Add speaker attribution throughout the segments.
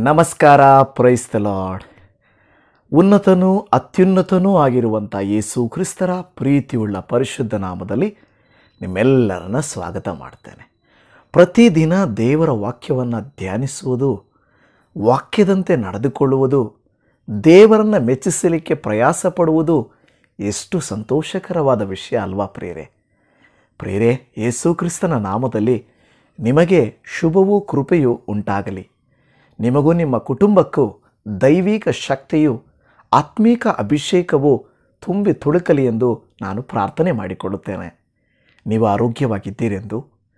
Speaker 1: ನಮಸ್ಕಾರ praise the lord ಉನ್ನತನೂ ಅತ್ಯುನ್ನತನೂ ಆಗಿರುವಂಥ ಯೇಸು ಕ್ರಿಸ್ತರ ಪ್ರೀತಿಯುಳ್ಳ ಪರಿಶುದ್ಧ ನಾಮದಲ್ಲಿ ನಿಮ್ಮೆಲ್ಲರನ್ನ ಸ್ವಾಗತ ಮಾಡ್ತೇನೆ ಪ್ರತಿದಿನ ದೇವರ ವಾಕ್ಯವನ್ನು ಧ್ಯಾನಿಸುವುದು ವಾಕ್ಯದಂತೆ ನಡೆದುಕೊಳ್ಳುವುದು ದೇವರನ್ನು ಮೆಚ್ಚಿಸಲಿಕ್ಕೆ ಪ್ರಯಾಸ ಪಡುವುದು ಎಷ್ಟು ಸಂತೋಷಕರವಾದ ವಿಷಯ ಅಲ್ವಾ ಪ್ರೇರೆ ಪ್ರೇರೆ ಯೇಸು ಕ್ರಿಸ್ತನ ನಾಮದಲ್ಲಿ ನಿಮಗೆ ಶುಭವೂ ಕೃಪೆಯೂ ಉಂಟಾಗಲಿ ನಿಮಗೂ ನಿಮ್ಮ ಕುಟುಂಬಕ್ಕೂ ದೈವಿಕ ಶಕ್ತಿಯು ಆತ್ಮೀಕ ಅಭಿಷೇಕವು ತುಂಬಿ ತುಳುಕಲಿ ಎಂದು ನಾನು ಪ್ರಾರ್ಥನೆ ಮಾಡಿಕೊಳ್ಳುತ್ತೇನೆ ನೀವು ಆರೋಗ್ಯವಾಗಿದ್ದೀರೆಂದು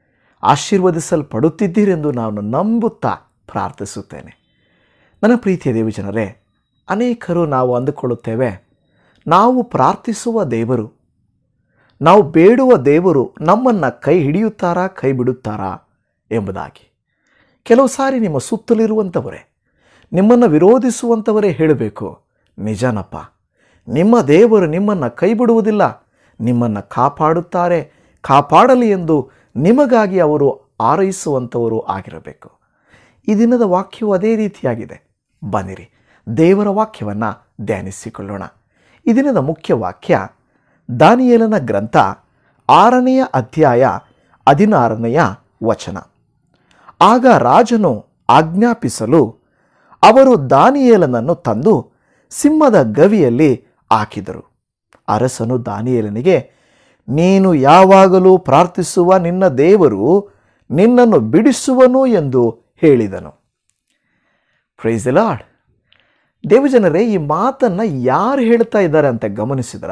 Speaker 1: ಆಶೀರ್ವದಿಸಲ್ಪಡುತ್ತಿದ್ದೀರೆಂದು ನಾನು ನಂಬುತ್ತಾ ಪ್ರಾರ್ಥಿಸುತ್ತೇನೆ ನನ್ನ ಪ್ರೀತಿಯ ದೇವಜನರೇ ಅನೇಕರು ನಾವು ಅಂದುಕೊಳ್ಳುತ್ತೇವೆ ನಾವು ಪ್ರಾರ್ಥಿಸುವ ದೇವರು ನಾವು ಬೇಡುವ ದೇವರು ನಮ್ಮನ್ನು ಕೈ ಹಿಡಿಯುತ್ತಾರಾ ಕೈ ಬಿಡುತ್ತಾರಾ ಎಂಬುದಾಗಿ ಕೆಲವು ಸಾರಿ ನಿಮ್ಮ ಸುತ್ತಲಿರುವಂಥವರೇ ನಿಮ್ಮನ್ನು ವಿರೋಧಿಸುವಂಥವರೇ ಹೇಳಬೇಕು ನಿಜನಪ್ಪ ನಿಮ್ಮ ದೇವರು ನಿಮ್ಮನ್ನು ಕೈ ಬಿಡುವುದಿಲ್ಲ ನಿಮ್ಮನ್ನು ಕಾಪಾಡುತ್ತಾರೆ ಕಾಪಾಡಲಿ ಎಂದು ನಿಮಗಾಗಿ ಅವರು ಆರೈಸುವಂಥವರು ಆಗಿರಬೇಕು ಈ ದಿನದ ವಾಕ್ಯವು ಅದೇ ರೀತಿಯಾಗಿದೆ ಬನ್ನಿರಿ ದೇವರ ವಾಕ್ಯವನ್ನು ಧ್ಯಾನಿಸಿಕೊಳ್ಳೋಣ ಈ ದಿನದ ಮುಖ್ಯ ವಾಕ್ಯ ದಾನಿಯೇಲನ ಗ್ರಂಥ ಆರನೆಯ ಅಧ್ಯಾಯ ಹದಿನಾರನೆಯ ವಚನ ಆಗ ರಾಜನು ಆಜ್ಞಾಪಿಸಲು ಅವರು ದಾನಿಯೇಲನನ್ನು ತಂದು ಸಿಂಹದ ಗವಿಯಲ್ಲಿ ಹಾಕಿದರು ಅರಸನು ದಾನಿಯೇಲನಿಗೆ ನೀನು ಯಾವಾಗಲೂ ಪ್ರಾರ್ಥಿಸುವ ನಿನ್ನ ದೇವರು ನಿನ್ನನ್ನು ಬಿಡಿಸುವನು ಎಂದು ಹೇಳಿದನು ಪ್ರೈಸ್ ಲಾರ್ಡ್ ದೇವಜನರೇ ಈ ಮಾತನ್ನು ಯಾರು ಹೇಳ್ತಾ ಇದ್ದಾರೆ ಅಂತ ಗಮನಿಸಿದ್ರ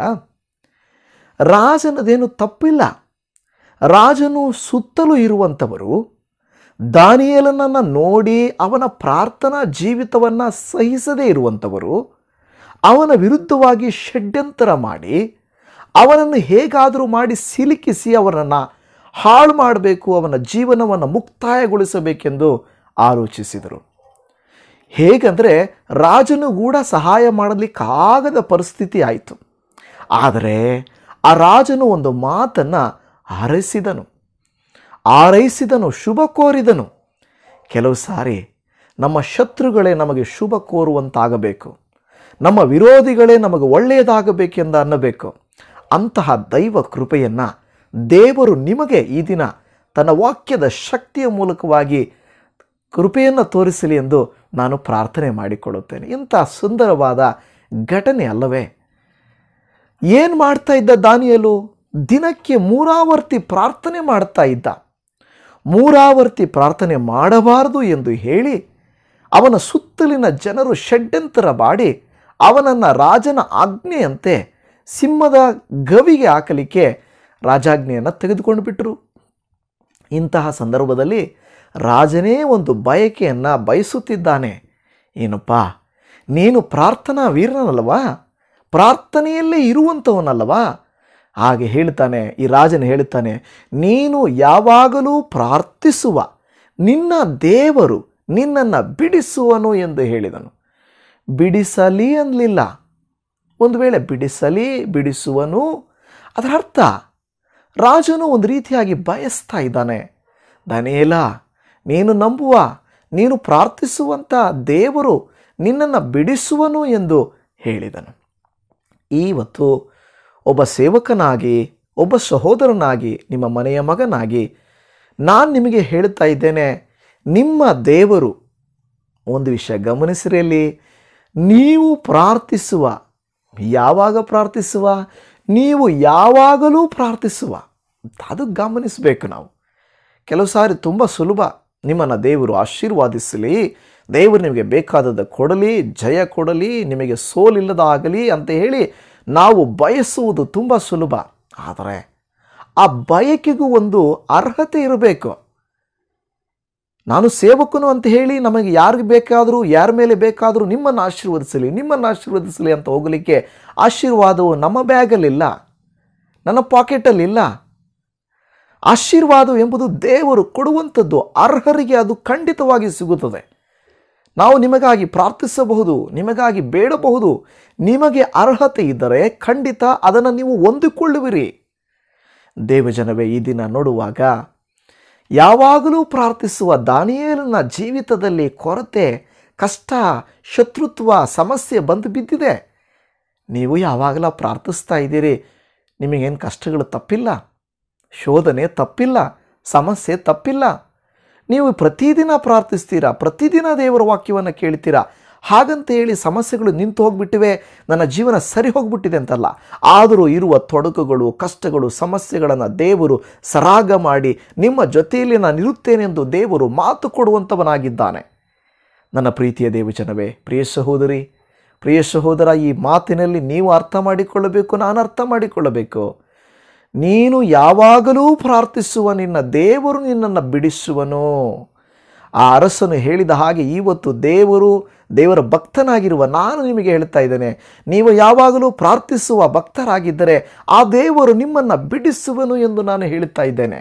Speaker 1: ರಾಜನದೇನು ತಪ್ಪಿಲ್ಲ ರಾಜನು ಸುತ್ತಲೂ ಇರುವಂಥವರು ದಾನಿಯೇಲನನ್ನು ನೋಡಿ ಅವನ ಪ್ರಾರ್ಥನಾ ಜೀವಿತವನ್ನು ಸಹಿಸದೇ ಇರುವಂಥವರು ಅವನ ವಿರುದ್ಧವಾಗಿ ಷಡ್ಯಂತರ ಮಾಡಿ ಅವನನ್ನು ಹೇಗಾದರೂ ಮಾಡಿ ಸಿಲುಕಿಸಿ ಅವನನ್ನು ಹಾಳು ಮಾಡಬೇಕು ಅವನ ಜೀವನವನ್ನು ಮುಕ್ತಾಯಗೊಳಿಸಬೇಕೆಂದು ಆಲೋಚಿಸಿದರು ಹೇಗಂದರೆ ರಾಜನು ಕೂಡ ಸಹಾಯ ಮಾಡಲಿಕ್ಕಾಗದ ಪರಿಸ್ಥಿತಿ ಆಯಿತು ಆದರೆ ಆ ರಾಜನು ಒಂದು ಮಾತನ್ನು ಹಾರೈಸಿದನು ಆರೈಸಿದನು ಶುಭ ಕೋರಿದನು ಕೆಲವು ಸಾರಿ ನಮ್ಮ ಶತ್ರುಗಳೇ ನಮಗೆ ಶುಭ ಕೋರುವಂತಾಗಬೇಕು ನಮ್ಮ ವಿರೋಧಿಗಳೇ ನಮಗೆ ಒಳ್ಳೆಯದಾಗಬೇಕೆಂದು ಅನ್ನಬೇಕು ಅಂತಹ ದೈವ ಕೃಪೆಯನ್ನು ದೇವರು ನಿಮಗೆ ಈ ದಿನ ತನ್ನ ವಾಕ್ಯದ ಶಕ್ತಿಯ ಮೂಲಕವಾಗಿ ಕೃಪೆಯನ್ನು ತೋರಿಸಲಿ ಎಂದು ನಾನು ಪ್ರಾರ್ಥನೆ ಮಾಡಿಕೊಳ್ಳುತ್ತೇನೆ ಇಂಥ ಸುಂದರವಾದ ಘಟನೆ ಅಲ್ಲವೇ ಏನು ಮಾಡ್ತಾ ಇದ್ದ ದಾನಿಯಲು ದಿನಕ್ಕೆ ಮೂರಾವರ್ತಿ ಪ್ರಾರ್ಥನೆ ಮಾಡ್ತಾ ಇದ್ದ ಮೂರಾವರ್ತಿ ಪ್ರಾರ್ಥನೆ ಮಾಡಬಾರದು ಎಂದು ಹೇಳಿ ಅವನ ಸುತ್ತಲಿನ ಜನರು ಷಡ್ಯಂತರ ಮಾಡಿ ಅವನನ್ನು ರಾಜನ ಆಜ್ಞೆಯಂತೆ ಸಿಂಹದ ಗವಿಗೆ ಹಾಕಲಿಕ್ಕೆ ರಾಜಾಜ್ಞೆಯನ್ನು ತೆಗೆದುಕೊಂಡು ಬಿಟ್ಟರು ಇಂತಹ ಸಂದರ್ಭದಲ್ಲಿ ರಾಜನೇ ಒಂದು ಬಯಕೆಯನ್ನು ಬಯಸುತ್ತಿದ್ದಾನೆ ಏನಪ್ಪ ನೀನು ಪ್ರಾರ್ಥನಾ ವೀರನಲ್ಲವಾ ಪ್ರಾರ್ಥನೆಯಲ್ಲೇ ಇರುವಂಥವನಲ್ಲವಾ ಹಾಗೆ ಹೇಳ್ತಾನೆ ಈ ರಾಜನು ಹೇಳ್ತಾನೆ ನೀನು ಯಾವಾಗಲೂ ಪ್ರಾರ್ಥಿಸುವ ನಿನ್ನ ದೇವರು ನಿನ್ನನ್ನು ಬಿಡಿಸುವನು ಎಂದು ಹೇಳಿದನು ಬಿಡಿಸಲಿ ಅನ್ನಲಿಲ್ಲ ಒಂದು ವೇಳೆ ಬಿಡಿಸಲಿ ಬಿಡಿಸುವನು ಅದರ ಅರ್ಥ ರಾಜನು ಒಂದು ರೀತಿಯಾಗಿ ಬಯಸ್ತಾ ಇದ್ದಾನೆ ದನೇಲ ನೀನು ನಂಬುವ ನೀನು ಪ್ರಾರ್ಥಿಸುವಂಥ ದೇವರು ನಿನ್ನನ್ನು ಬಿಡಿಸುವನು ಎಂದು ಹೇಳಿದನು ಇವತ್ತು ಒಬ್ಬ ಸೇವಕನಾಗಿ ಒಬ್ಬ ಸಹೋದರನಾಗಿ ನಿಮ್ಮ ಮನೆಯ ಮಗನಾಗಿ ನಾನು ನಿಮಗೆ ಹೇಳ್ತಾ ಇದ್ದೇನೆ ನಿಮ್ಮ ದೇವರು ಒಂದು ವಿಷಯ ಗಮನಿಸಿರಲ್ಲಿ ನೀವು ಪ್ರಾರ್ಥಿಸುವ ಯಾವಾಗ ಪ್ರಾರ್ಥಿಸುವ ನೀವು ಯಾವಾಗಲೂ ಪ್ರಾರ್ಥಿಸುವ ಅದು ಗಮನಿಸಬೇಕು ನಾವು ಕೆಲವು ಸಾರಿ ತುಂಬ ಸುಲಭ ನಿಮ್ಮನ್ನು ದೇವರು ಆಶೀರ್ವಾದಿಸಲಿ ದೇವರು ನಿಮಗೆ ಬೇಕಾದದ್ದು ಕೊಡಲಿ ಜಯ ಕೊಡಲಿ ನಿಮಗೆ ಸೋಲಿಲ್ಲದಾಗಲಿ ಅಂತ ಹೇಳಿ ನಾವು ಬಯಸುವುದು ತುಂಬ ಸುಲಭ ಆದರೆ ಆ ಬಯಕೆಗೂ ಒಂದು ಅರ್ಹತೆ ಇರಬೇಕು ನಾನು ಸೇವಕನು ಅಂತ ಹೇಳಿ ನಮಗೆ ಯಾರಿಗೆ ಬೇಕಾದರೂ ಯಾರ ಮೇಲೆ ಬೇಕಾದರೂ ನಿಮ್ಮನ್ನು ಆಶೀರ್ವದಿಸಲಿ ನಿಮ್ಮನ್ನು ಆಶೀರ್ವದಿಸಲಿ ಅಂತ ಹೋಗಲಿಕ್ಕೆ ಆಶೀರ್ವಾದವು ನಮ್ಮ ಬ್ಯಾಗಲ್ಲಿಲ್ಲ ನನ್ನ ಪಾಕೆಟಲ್ಲಿಲ್ಲ ಆಶೀರ್ವಾದ ಎಂಬುದು ದೇವರು ಕೊಡುವಂಥದ್ದು ಅರ್ಹರಿಗೆ ಅದು ಖಂಡಿತವಾಗಿ ಸಿಗುತ್ತದೆ ನಾವು ನಿಮಗಾಗಿ ಪ್ರಾರ್ಥಿಸಬಹುದು ನಿಮಗಾಗಿ ಬೇಡಬಹುದು ನಿಮಗೆ ಅರ್ಹತೆ ಇದ್ದರೆ ಖಂಡಿತ ಅದನ್ನು ನೀವು ಹೊಂದಿಕೊಳ್ಳುವಿರಿ ದೇವಜನವೇ ಈ ದಿನ ನೋಡುವಾಗ ಯಾವಾಗಲೂ ಪ್ರಾರ್ಥಿಸುವ ದಾನಿಯೇಲನ ಜೀವಿತದಲ್ಲಿ ಕೊರತೆ ಕಷ್ಟ ಶತ್ರುತ್ವ ಸಮಸ್ಯೆ ಬಂದು ಬಿದ್ದಿದೆ ನೀವು ಯಾವಾಗಲ ಪ್ರಾರ್ಥಿಸ್ತಾ ಇದ್ದೀರಿ ನಿಮಗೇನು ಕಷ್ಟಗಳು ತಪ್ಪಿಲ್ಲ ಶೋಧನೆ ತಪ್ಪಿಲ್ಲ ಸಮಸ್ಯೆ ತಪ್ಪಿಲ್ಲ ನೀವು ಪ್ರತಿದಿನ ಪ್ರಾರ್ಥಿಸ್ತೀರಾ ಪ್ರತಿದಿನ ದೇವರ ವಾಕ್ಯವನ್ನು ಕೇಳ್ತೀರಾ ಹಾಗಂತ ಹೇಳಿ ಸಮಸ್ಯೆಗಳು ನಿಂತು ಹೋಗ್ಬಿಟ್ಟಿವೆ ನನ್ನ ಜೀವನ ಸರಿ ಹೋಗ್ಬಿಟ್ಟಿದೆ ಅಂತಲ್ಲ ಆದರೂ ಇರುವ ತೊಡಕುಗಳು ಕಷ್ಟಗಳು ಸಮಸ್ಯೆಗಳನ್ನು ದೇವರು ಸರಾಗ ಮಾಡಿ ನಿಮ್ಮ ಜೊತೆಯಲ್ಲಿ ನಾನು ಇರುತ್ತೇನೆಂದು ದೇವರು ಮಾತು ಕೊಡುವಂಥವನಾಗಿದ್ದಾನೆ ನನ್ನ ಪ್ರೀತಿಯ ದೇವಜನವೇ ಪ್ರಿಯ ಸಹೋದರಿ ಪ್ರಿಯ ಸಹೋದರ ಈ ಮಾತಿನಲ್ಲಿ ನೀವು ಅರ್ಥ ಮಾಡಿಕೊಳ್ಳಬೇಕು ನಾನು ಅರ್ಥ ಮಾಡಿಕೊಳ್ಳಬೇಕು ನೀನು ಯಾವಾಗಲೂ ಪ್ರಾರ್ಥಿಸುವ ನಿನ್ನ ದೇವರು ನಿನ್ನನ್ನು ಬಿಡಿಸುವನು ಆ ಅರಸನು ಹೇಳಿದ ಹಾಗೆ ಇವತ್ತು ದೇವರು ದೇವರ ಭಕ್ತನಾಗಿರುವ ನಾನು ನಿಮಗೆ ಹೇಳ್ತಾ ಇದ್ದೇನೆ ನೀವು ಯಾವಾಗಲೂ ಪ್ರಾರ್ಥಿಸುವ ಭಕ್ತರಾಗಿದ್ದರೆ ಆ ದೇವರು ನಿಮ್ಮನ್ನು ಬಿಡಿಸುವನು ಎಂದು ನಾನು ಹೇಳ್ತಾ ಇದ್ದೇನೆ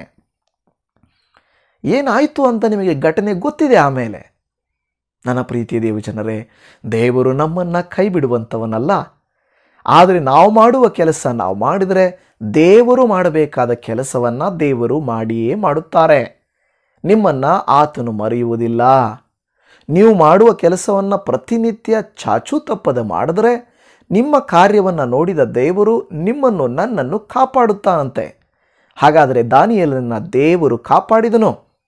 Speaker 1: ಏನಾಯಿತು ಅಂತ ನಿಮಗೆ ಘಟನೆ ಗೊತ್ತಿದೆ ಆಮೇಲೆ ನನ್ನ ಪ್ರೀತಿಯ ದೇವಜನರೇ ದೇವರು ನಮ್ಮನ್ನು ಕೈ ಬಿಡುವಂಥವನಲ್ಲ ಆದರೆ ನಾವು ಮಾಡುವ ಕೆಲಸ ನಾವು ಮಾಡಿದರೆ ದೇವರು ಮಾಡಬೇಕಾದ ಕೆಲಸವನ್ನು ದೇವರು ಮಾಡಿಯೇ ಮಾಡುತ್ತಾರೆ ನಿಮ್ಮನ್ನು ಆತನು ಮರೆಯುವುದಿಲ್ಲ ನೀವು ಮಾಡುವ ಕೆಲಸವನ್ನು ಪ್ರತಿನಿತ್ಯ ಚಾಚು ತಪ್ಪದೆ ಮಾಡಿದರೆ ನಿಮ್ಮ ಕಾರ್ಯವನ್ನು ನೋಡಿದ ದೇವರು ನಿಮ್ಮನ್ನು ನನ್ನನ್ನು ಕಾಪಾಡುತ್ತಾನಂತೆ ಹಾಗಾದರೆ ದಾನಿಯಲನ್ನ ದೇವರು ಕಾಪಾಡಿದನು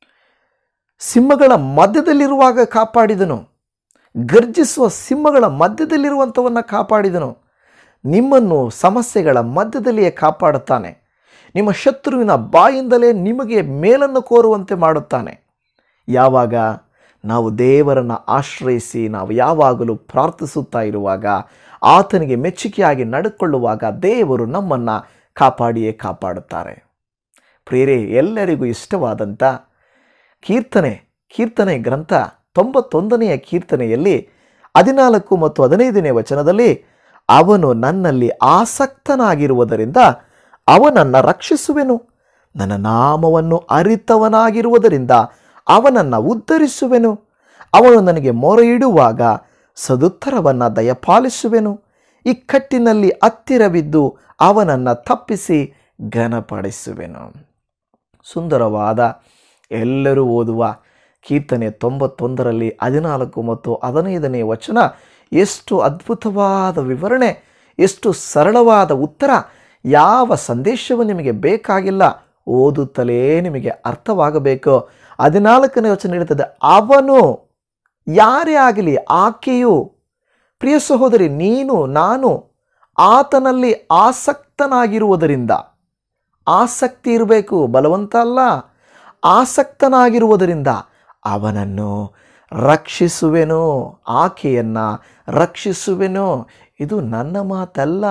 Speaker 1: ಸಿಂಹಗಳ ಮಧ್ಯದಲ್ಲಿರುವಾಗ ಕಾಪಾಡಿದನು ಗರ್ಜಿಸುವ ಸಿಂಹಗಳ ಮಧ್ಯದಲ್ಲಿರುವಂಥವನ್ನು ಕಾಪಾಡಿದನು ನಿಮ್ಮನ್ನು ಸಮಸ್ಯೆಗಳ ಮಧ್ಯದಲ್ಲಿಯೇ ಕಾಪಾಡುತ್ತಾನೆ ನಿಮ್ಮ ಶತ್ರುವಿನ ಬಾಯಿಂದಲೇ ನಿಮಗೆ ಮೇಲನ್ನು ಕೋರುವಂತೆ ಮಾಡುತ್ತಾನೆ ಯಾವಾಗ ನಾವು ದೇವರನ್ನು ಆಶ್ರಯಿಸಿ ನಾವು ಯಾವಾಗಲೂ ಪ್ರಾರ್ಥಿಸುತ್ತಾ ಇರುವಾಗ ಆತನಿಗೆ ಮೆಚ್ಚುಗೆಯಾಗಿ ನಡ್ಕೊಳ್ಳುವಾಗ ದೇವರು ನಮ್ಮನ್ನು ಕಾಪಾಡಿಯೇ ಕಾಪಾಡುತ್ತಾರೆ ಪ್ರೇರೆ ಎಲ್ಲರಿಗೂ ಇಷ್ಟವಾದಂಥ ಕೀರ್ತನೆ ಕೀರ್ತನೆ ಗ್ರಂಥ ತೊಂಬತ್ತೊಂದನೆಯ ಕೀರ್ತನೆಯಲ್ಲಿ ಹದಿನಾಲ್ಕು ಮತ್ತು ಹದಿನೈದನೇ ವಚನದಲ್ಲಿ ಅವನು ನನ್ನಲ್ಲಿ ಆಸಕ್ತನಾಗಿರುವುದರಿಂದ ಅವನನ್ನು ರಕ್ಷಿಸುವೆನು ನನ್ನ ನಾಮವನ್ನು ಅರಿತವನಾಗಿರುವುದರಿಂದ ಅವನನ್ನು ಉದ್ಧರಿಸುವೆನು ಅವನು ನನಗೆ ಮೊರೆ ಇಡುವಾಗ ಸದುತ್ತರವನ್ನು ದಯಪಾಲಿಸುವೆನು ಇಕ್ಕಟ್ಟಿನಲ್ಲಿ ಹತ್ತಿರವಿದ್ದು ಅವನನ್ನು ತಪ್ಪಿಸಿ ಘನಪಡಿಸುವೆನು ಸುಂದರವಾದ ಎಲ್ಲರೂ ಓದುವ ಕೀರ್ತನೆ ತೊಂಬತ್ತೊಂದರಲ್ಲಿ ಹದಿನಾಲ್ಕು ಮತ್ತು ಹದಿನೈದನೇ ವಚನ ಎಷ್ಟು ಅದ್ಭುತವಾದ ವಿವರಣೆ ಎಷ್ಟು ಸರಳವಾದ ಉತ್ತರ ಯಾವ ಸಂದೇಶವು ನಿಮಗೆ ಬೇಕಾಗಿಲ್ಲ ಓದುತ್ತಲೇ ನಿಮಗೆ ಅರ್ಥವಾಗಬೇಕು ಹದಿನಾಲ್ಕನೇ ವಚನ ಹೇಳ್ತದೆ ಅವನು ಯಾರೇ ಆಗಲಿ ಆಕೆಯು ಪ್ರಿಯ ಸಹೋದರಿ ನೀನು ನಾನು ಆತನಲ್ಲಿ ಆಸಕ್ತನಾಗಿರುವುದರಿಂದ ಆಸಕ್ತಿ ಇರಬೇಕು ಬಲವಂತ ಅಲ್ಲ ಆಸಕ್ತನಾಗಿರುವುದರಿಂದ ಅವನನ್ನು ರಕ್ಷಿಸುವೆನು ಆಕೆಯನ್ನು ರಕ್ಷಿಸುವೆನು ಇದು ನನ್ನ ಮಾತಲ್ಲ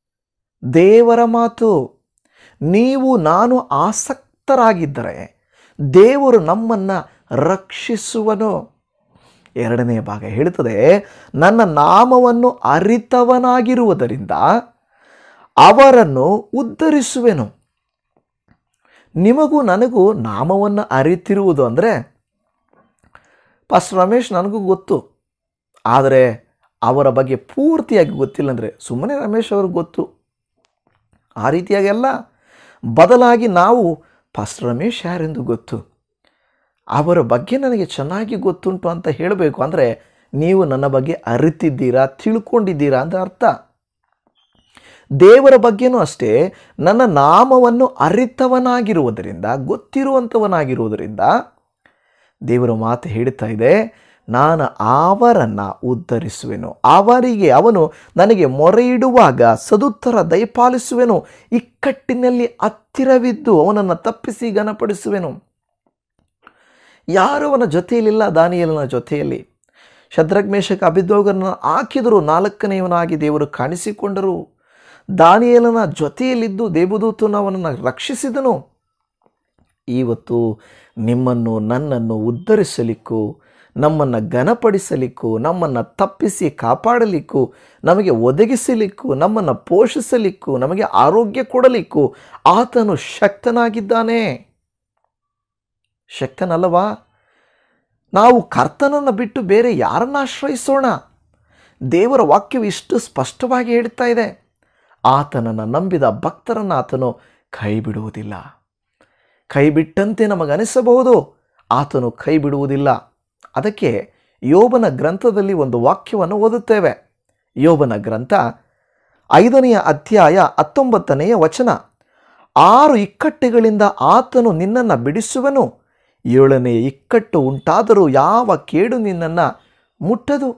Speaker 1: ದೇವರ ಮಾತು ನೀವು ನಾನು ಆಸಕ್ತರಾಗಿದ್ದರೆ ದೇವರು ನಮ್ಮನ್ನು ರಕ್ಷಿಸುವನು ಎರಡನೇ ಭಾಗ ಹೇಳುತ್ತದೆ ನನ್ನ ನಾಮವನ್ನು ಅರಿತವನಾಗಿರುವುದರಿಂದ ಅವರನ್ನು ಉದ್ಧರಿಸುವೆನು ನಿಮಗೂ ನನಗೂ ನಾಮವನ್ನು ಅರಿತಿರುವುದು ಅಂದರೆ ಪಾಸ್ ರಮೇಶ್ ನನಗೂ ಗೊತ್ತು ಆದರೆ ಅವರ ಬಗ್ಗೆ ಪೂರ್ತಿಯಾಗಿ ಗೊತ್ತಿಲ್ಲ ಅಂದರೆ ಸುಮ್ಮನೆ ರಮೇಶ್ ಅವ್ರಿಗೆ ಗೊತ್ತು ಆ ರೀತಿಯಾಗೆಲ್ಲ ಬದಲಾಗಿ ನಾವು ಪಾಸ್ ರಮೇಶ್ ಯಾರೆಂದು ಗೊತ್ತು ಅವರ ಬಗ್ಗೆ ನನಗೆ ಚೆನ್ನಾಗಿ ಗೊತ್ತುಂಟು ಅಂತ ಹೇಳಬೇಕು ಅಂದರೆ ನೀವು ನನ್ನ ಬಗ್ಗೆ ಅರಿತಿದ್ದೀರಾ ತಿಳ್ಕೊಂಡಿದ್ದೀರಾ ಅಂತ ಅರ್ಥ ದೇವರ ಬಗ್ಗೆನೂ ಅಷ್ಟೇ ನನ್ನ ನಾಮವನ್ನು ಅರಿತವನಾಗಿರುವುದರಿಂದ ಗೊತ್ತಿರುವಂಥವನಾಗಿರುವುದರಿಂದ ದೇವರ ಮಾತು ಹೇಳ್ತಾ ಇದೆ ನಾನು ಅವರನ್ನು ಉದ್ಧರಿಸುವೆನು ಅವರಿಗೆ ಅವನು ನನಗೆ ಮೊರೆ ಇಡುವಾಗ ಸದುತ್ತರ ದಯಪಾಲಿಸುವೆನು ಇಕ್ಕಟ್ಟಿನಲ್ಲಿ ಹತ್ತಿರವಿದ್ದು ಅವನನ್ನು ತಪ್ಪಿಸಿ ಘನಪಡಿಸುವೆನು ಯಾರು ಅವನ ಜೊತೆಯಲ್ಲಿಲ್ಲ ದಾನಿಯಲನ ಜೊತೆಯಲ್ಲಿ ಶದ್ರಗ್ಮೇಶಕ ಅಭಿದ್ಯೋಗರನ್ನು ಹಾಕಿದರು ನಾಲ್ಕನೆಯವನಾಗಿ ದೇವರು ಕಾಣಿಸಿಕೊಂಡರು ದಾನಿಯಲನ ಜೊತೆಯಲ್ಲಿದ್ದು ದೇವದೂತನು ಅವನನ್ನು ರಕ್ಷಿಸಿದನು ಇವತ್ತು ನಿಮ್ಮನ್ನು ನನ್ನನ್ನು ಉದ್ಧರಿಸಲಿಕ್ಕೂ ನಮ್ಮನ್ನು ಘನಪಡಿಸಲಿಕ್ಕೂ ನಮ್ಮನ್ನು ತಪ್ಪಿಸಿ ಕಾಪಾಡಲಿಕ್ಕೂ ನಮಗೆ ಒದಗಿಸಲಿಕ್ಕೂ ನಮ್ಮನ್ನು ಪೋಷಿಸಲಿಕ್ಕೂ ನಮಗೆ ಆರೋಗ್ಯ ಕೊಡಲಿಕ್ಕೂ ಆತನು ಶಕ್ತನಾಗಿದ್ದಾನೆ ಶಕ್ತನಲ್ಲವಾ ನಾವು ಕರ್ತನನ್ನು ಬಿಟ್ಟು ಬೇರೆ ಯಾರನ್ನು ಆಶ್ರಯಿಸೋಣ ದೇವರ ವಾಕ್ಯವು ಇಷ್ಟು ಸ್ಪಷ್ಟವಾಗಿ ಹೇಳ್ತಾ ಇದೆ ಆತನನ್ನು ನಂಬಿದ ಭಕ್ತರನ್ನು ಆತನು ಕೈ ಬಿಡುವುದಿಲ್ಲ ಕೈ ಬಿಟ್ಟಂತೆ ನಮಗನಿಸಬಹುದು ಆತನು ಕೈ ಬಿಡುವುದಿಲ್ಲ ಅದಕ್ಕೆ ಯೋಬನ ಗ್ರಂಥದಲ್ಲಿ ಒಂದು ವಾಕ್ಯವನ್ನು ಓದುತ್ತೇವೆ ಯೋಬನ ಗ್ರಂಥ ಐದನೆಯ ಅಧ್ಯಾಯ ಹತ್ತೊಂಬತ್ತನೆಯ ವಚನ ಆರು ಇಕ್ಕಟ್ಟುಗಳಿಂದ ಆತನು ನಿನ್ನನ್ನು ಬಿಡಿಸುವನು ಏಳನೇ ಇಕ್ಕಟ್ಟು ಉಂಟಾದರೂ ಯಾವ ಕೇಡು ನಿನ್ನನ್ನು ಮುಟ್ಟದು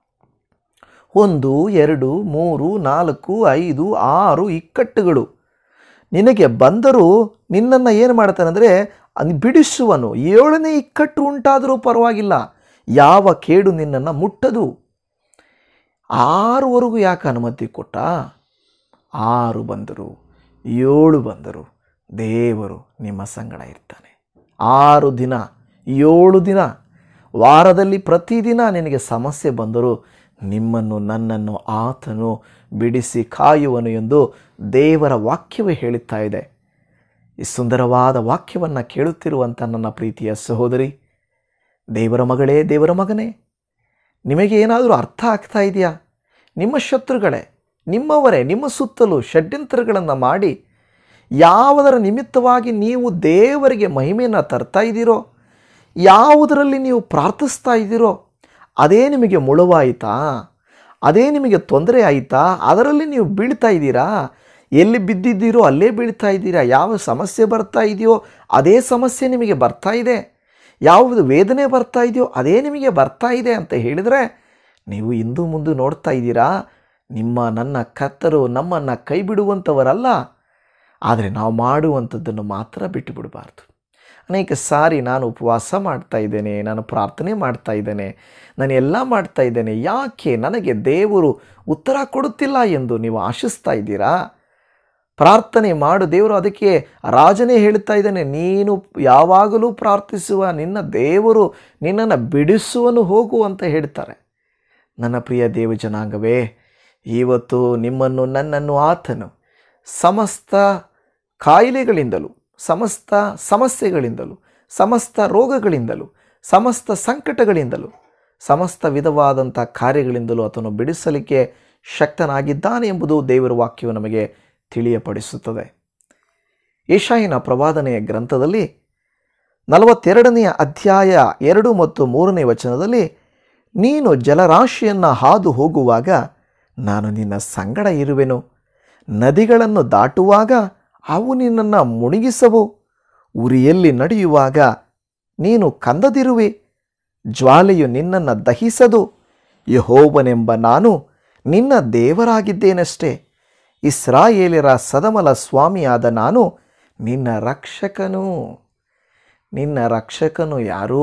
Speaker 1: ಒಂದು ಎರಡು ಮೂರು ನಾಲ್ಕು ಐದು ಆರು ಇಕ್ಕಟ್ಟುಗಳು ನಿನಗೆ ಬಂದರೂ ನಿನ್ನನ್ನು ಏನು ಮಾಡ್ತಾನಂದರೆ ಬಿಡಿಸುವನು ಏಳನೇ ಇಕ್ಕಟ್ಟು ಉಂಟಾದರೂ ಪರವಾಗಿಲ್ಲ ಯಾವ ಕೇಡು ನಿನ್ನನ್ನು ಮುಟ್ಟದು ಆರುವರೆಗೂ ಯಾಕೆ ಅನುಮತಿ ಕೊಟ್ಟ ಆರು ಬಂದರು ಏಳು ಬಂದರು ದೇವರು ನಿಮ್ಮ ಸಂಗಡ ಇರ್ತಾನೆ ಆರು ದಿನ ಏಳು ದಿನ ವಾರದಲ್ಲಿ ಪ್ರತಿದಿನ ನಿನಗೆ ಸಮಸ್ಯೆ ಬಂದರೂ ನಿಮ್ಮನ್ನು ನನ್ನನ್ನು ಆತನು ಬಿಡಿಸಿ ಕಾಯುವನು ಎಂದು ದೇವರ ವಾಕ್ಯವೇ ಹೇಳುತ್ತಾ ಇದೆ ಈ ಸುಂದರವಾದ ವಾಕ್ಯವನ್ನು ಕೇಳುತ್ತಿರುವಂಥ ನನ್ನ ಪ್ರೀತಿಯ ಸಹೋದರಿ ದೇವರ ಮಗಳೇ ದೇವರ ಮಗನೇ ನಿಮಗೆ ಏನಾದರೂ ಅರ್ಥ ಆಗ್ತಾ ಇದೆಯಾ ನಿಮ್ಮ ಶತ್ರುಗಳೇ ನಿಮ್ಮವರೇ ನಿಮ್ಮ ಸುತ್ತಲೂ ಷಡ್ಯಂತ್ರಗಳನ್ನು ಮಾಡಿ ಯಾವುದರ ನಿಮಿತ್ತವಾಗಿ ನೀವು ದೇವರಿಗೆ ಮಹಿಮೆಯನ್ನು ತರ್ತಾ ಇದ್ದೀರೋ ಯಾವುದರಲ್ಲಿ ನೀವು ಪ್ರಾರ್ಥಿಸ್ತಾ ಇದ್ದೀರೋ ಅದೇ ನಿಮಗೆ ಮುಳುವಾಯಿತಾ ಅದೇ ನಿಮಗೆ ತೊಂದರೆ ಆಯಿತಾ ಅದರಲ್ಲಿ ನೀವು ಬೀಳ್ತಾ ಇದ್ದೀರಾ ಎಲ್ಲಿ ಬಿದ್ದಿದ್ದೀರೋ ಅಲ್ಲೇ ಬೀಳ್ತಾ ಇದ್ದೀರಾ ಯಾವ ಸಮಸ್ಯೆ ಬರ್ತಾ ಇದೆಯೋ ಅದೇ ಸಮಸ್ಯೆ ನಿಮಗೆ ಬರ್ತಾ ಇದೆ ಯಾವುದು ವೇದನೆ ಬರ್ತಾ ಇದೆಯೋ ಅದೇ ನಿಮಗೆ ಬರ್ತಾ ಇದೆ ಅಂತ ಹೇಳಿದರೆ ನೀವು ಇಂದು ಮುಂದೆ ನೋಡ್ತಾ ಇದ್ದೀರಾ ನಿಮ್ಮ ನನ್ನ ಕರ್ತರು ನಮ್ಮನ್ನು ಕೈ ಬಿಡುವಂಥವರಲ್ಲ ಆದರೆ ನಾವು ಮಾಡುವಂಥದ್ದನ್ನು ಮಾತ್ರ ಬಿಟ್ಟು ಬಿಡಬಾರ್ದು ಅನೇಕ ಸಾರಿ ನಾನು ಉಪವಾಸ ಮಾಡ್ತಾ ಇದ್ದೇನೆ ನಾನು ಪ್ರಾರ್ಥನೆ ಮಾಡ್ತಾ ಇದ್ದೇನೆ ನಾನು ಎಲ್ಲ ಮಾಡ್ತಾ ಇದ್ದೇನೆ ಯಾಕೆ ನನಗೆ ದೇವರು ಉತ್ತರ ಕೊಡುತ್ತಿಲ್ಲ ಎಂದು ನೀವು ಆಶಿಸ್ತಾ ಇದ್ದೀರಾ ಪ್ರಾರ್ಥನೆ ಮಾಡು ದೇವರು ಅದಕ್ಕೆ ರಾಜನೇ ಹೇಳ್ತಾ ಇದ್ದಾನೆ ನೀನು ಯಾವಾಗಲೂ ಪ್ರಾರ್ಥಿಸುವ ನಿನ್ನ ದೇವರು ನಿನ್ನನ್ನು ಬಿಡಿಸುವನು ಹೋಗು ಅಂತ ಹೇಳ್ತಾರೆ ನನ್ನ ಪ್ರಿಯ ದೇವ ಜನಾಂಗವೇ ಇವತ್ತು ನಿಮ್ಮನ್ನು ನನ್ನನ್ನು ಆತನು ಸಮಸ್ತ ಕಾಯಿಲೆಗಳಿಂದಲೂ ಸಮಸ್ತ ಸಮಸ್ಯೆಗಳಿಂದಲೂ ಸಮಸ್ತ ರೋಗಗಳಿಂದಲೂ ಸಮಸ್ತ ಸಂಕಟಗಳಿಂದಲೂ ಸಮಸ್ತ ವಿಧವಾದಂಥ ಕಾರ್ಯಗಳಿಂದಲೂ ಆತನು ಬಿಡಿಸಲಿಕ್ಕೆ ಶಕ್ತನಾಗಿದ್ದಾನೆ ಎಂಬುದು ದೇವರ ವಾಕ್ಯವು ನಮಗೆ ತಿಳಿಯಪಡಿಸುತ್ತದೆ ಏಷಾಯಿನ ಪ್ರವಾದನೆಯ ಗ್ರಂಥದಲ್ಲಿ ನಲವತ್ತೆರಡನೆಯ ಅಧ್ಯಾಯ ಎರಡು ಮತ್ತು ಮೂರನೇ ವಚನದಲ್ಲಿ ನೀನು ಜಲರಾಶಿಯನ್ನು ಹಾದು ಹೋಗುವಾಗ ನಾನು ನಿನ್ನ ಸಂಗಡ ಇರುವೆನು ನದಿಗಳನ್ನು ದಾಟುವಾಗ ಅವು ನಿನ್ನನ್ನು ಮುಳುಗಿಸವು ಉರಿಯಲ್ಲಿ ನಡೆಯುವಾಗ ನೀನು ಕಂದದಿರುವೆ ಜ್ವಾಲೆಯು ನಿನ್ನನ್ನು ದಹಿಸದು ಯಹೋವನೆಂಬ ನಾನು ನಿನ್ನ ದೇವರಾಗಿದ್ದೇನಷ್ಟೇ ಇಸ್ರಾಯೇಲರ ಸದಮಲ ಸ್ವಾಮಿಯಾದ ನಾನು ನಿನ್ನ ರಕ್ಷಕನು ನಿನ್ನ ರಕ್ಷಕನು ಯಾರೂ